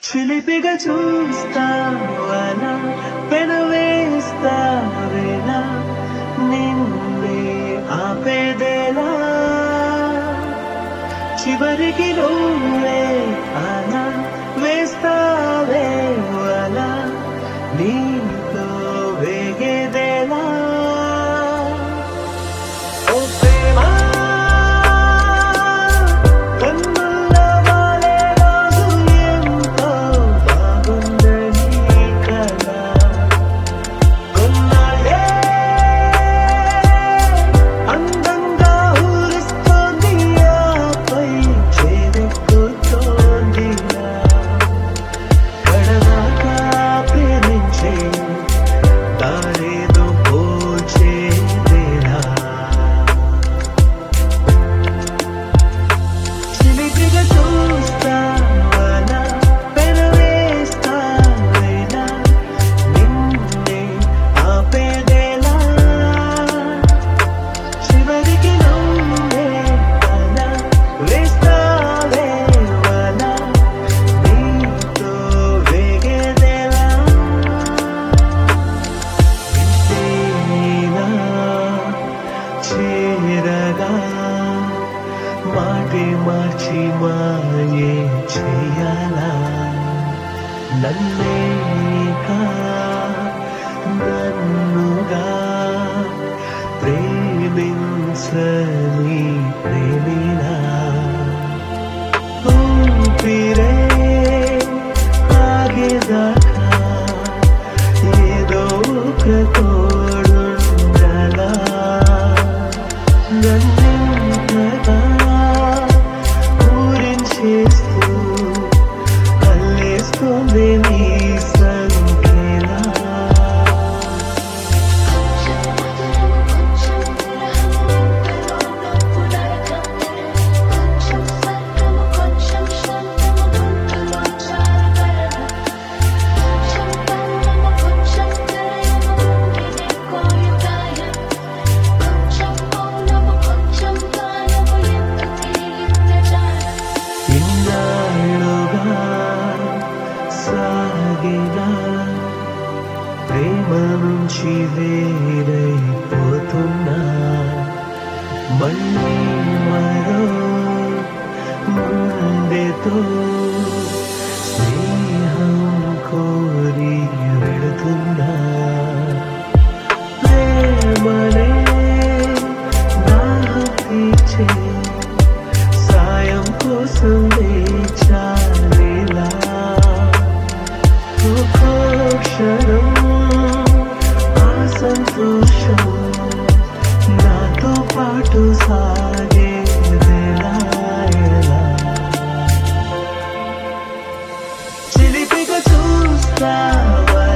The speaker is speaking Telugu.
చిలిపిగా చూస్తావనా పెనవేస్తావేనా నిన్నే ఆపేదేలా చివరికి నువ్వే అలా వేస్తావే అలా నీతో వేగేదేలా ఓ ప్రేమ కన్నుల్లో వాలే రోజు ఎంతో బాగుందని కదా కొన్నాళ్ళే అందంగా ఊరిస్తోంది ఆపై చేదెక్కుతోంది కడదాకా ప్రేమించే దారేదో పోచేదేనా చిలిపిగా చూస్తావనా పెనవేస్తావేనా నిన్నే ఆపేదేలా చివరికి నువ్వే అలా వేస్తావే అలా నీతో వేగేదేలా ఇంతేనా చేరగా మాటే మార్చి మాయే చెయ్యాలా నన్నేక నన్నుగా ప్రేమించని ప్రేమిలా ఊపిరే ఆగేదాకా ఏదో ఒక తోడుండలా నన్నింతగా ఊరించేస్తూ అల్లేస్తుంది నీ సంఖ్యలా కొంచెం సర్గము కొంచెం శబ్దము గొంతులో చారగలరా కొంచెం పల్లము కొంచెం కలయము గుండెనే కోయుగాయం కొంచెం మౌనము కొంచెం గానము ఎందుకే ఇంద్రజాలం ఇన్నాళ్ళుగా సాగిన ప్రేమ నుంచి వేరైపోతున్నా మళ్ళీ మరో ముందెతో స్నేహం కోరి వెళుతున్నా ప్రేమనే దాహం తీర్చే సాయం కోసం వేచాలేలా ఒక్కో క్షణం ఆ సంతోషం నాతో పాటు సాగేదెలా ఎలా చిలిపిగా చూస్తావా